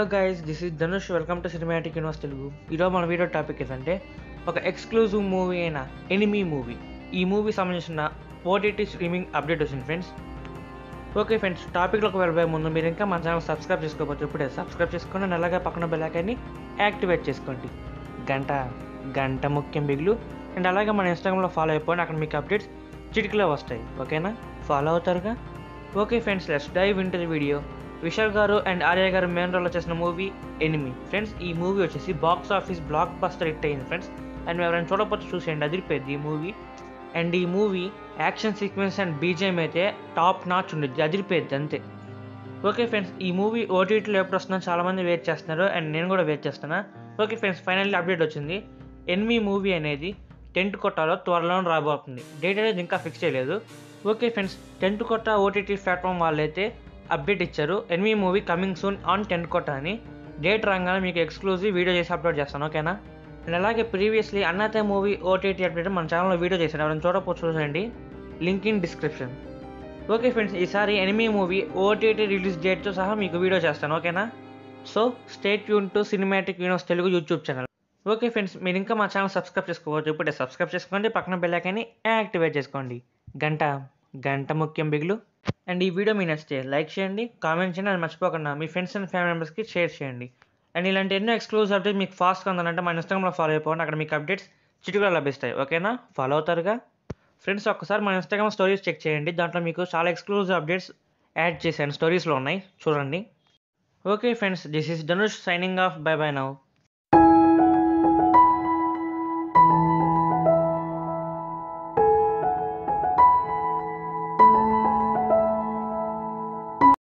hello guys this is Dhanush welcome to cinematic universe Telugu ఈరోజు మన video topic ఏంటంటే ఒక ఎక్స్క్లూజివ్ మూవీ అయిన ఎనిమీ మూవీ ఈ మూవీ సంబంధించిన ఓటీటీ స్ట్రీమింగ్ అప్డేట్ వచ్చింది ఫ్రెండ్స్ ఓకే ఫ్రెండ్స్ టాపిక్లోకి వెళ్ళబోయే ముందు మీరు ఇంకా మన ఛానల్ సబ్స్క్రైబ్ చేసుకోవచ్చు ఇప్పుడే సబ్స్క్రైబ్ చేసుకోండి అండ్ అలాగే పక్కన బెల్లైకాన్ని యాక్టివేట్ చేసుకోండి గంట గంట ముఖ్యం బిగులు అండ్ అలాగే మన ఇన్స్టాగ్రామ్లో ఫాలో అయిపోండి అక్కడ మీకు అప్డేట్స్ చిటికలో వస్తాయి ఓకేనా ఫాలో అవుతారుగా okay friends let's dive into the video Vishal garu and Arya garu main రోల్లో చేసిన మూవీ ఎనిమి ఫ్రెండ్స్ ఈ మూవీ వచ్చేసి box office blockbuster hit అయింది ఫ్రెండ్స్ అండ్ ఎవరైనా చూడకపోతే చూసేయండి అదిరిపోయింది ఈ మూవీ అండ్ ఈ movie action sequence and BGM అయితే టాప్ నాచ్ ఉండేది అదిరిపోయింది అంతే ఓకే ఫ్రెండ్స్ ఈ మూవీ ఓటీటీలో ఎప్పుడు వస్తుందో చాలామంది వెయిట్ చేస్తున్నారు అండ్ నేను కూడా వెయిట్ చేస్తున్నా ఓకే ఫ్రెండ్స్ ఫైనల్లీ అప్డేట్ వచ్చింది ఎనిమి మూవీ అనేది టెంట్ కొట్టాలో త్వరలో రాబోతుంది డేట్ అనేది ఇంకా ఫిక్స్ చేయలేదు okay friends Tentkotta OTT platform వాళ్ళైతే అప్డేట్ ఇచ్చారు enemy movie coming soon on Tentkotta అని డేట్ రాగానే మీకు ఎక్స్క్లూజివ్ వీడియో చేసి అప్లోడ్ చేస్తాను ఓకేనా అండ్ అలాగే previously Annaatthe movie OTT update మన ఛానల్లో వీడియో చేశాను ఎవరైనా చూడకపోతే చూడండి link in description okay friends ఈసారి ఎనిమీ మూవీ ఓటీటీ రిలీజ్ డేట్తో సహా మీకు వీడియో చేస్తాను ఓకేనా సో స్టేట్ యూన్ to cinematic universe Telugu YouTube channel okay friends మీరు ఇంకా మా ఛానల్ సబ్స్క్రైబ్ చేసుకోవచ్చు ఇప్పుడే సబ్స్క్రైబ్ చేసుకోండి పక్కన బెల్లైకాన్ని యాక్టివేట్ చేసుకోండి గంట గంట ముఖ్యం బిగులు అండ్ ఈ వీడియో మీ నచ్చితే లైక్ చేయండి కామెంట్ చేయండి అది మర్చిపోకుండా మీ ఫ్రెండ్స్ అండ్ ఫ్యామిలీ మెంబర్స్కి షేర్ చేయండి అండ్ ఇలాంటి ఎన్నో ఎక్స్క్లూజివ్ అప్డేట్ మీకు ఫాస్ట్గా ఉందంటే మన ఇన్స్టాగ్రామ్లో ఫాలో అయిపోండి అక్కడ మీకు అప్డేట్స్ చిటికలో లభిస్తాయి ఓకేనా ఫాలో అవుతారుగా ఫ్రెండ్స్ ఒక్కసారి మన ఇన్స్టాగ్రామ్ స్టోరీస్ చెక్ చేయండి దాంట్లో మీకు చాలా ఎక్స్క్లూజివ్ అప్డేట్స్ యాడ్ చేశాను స్టోరీస్లో ఉన్నాయి చూడండి okay friends this is Dhanush signing off bye bye now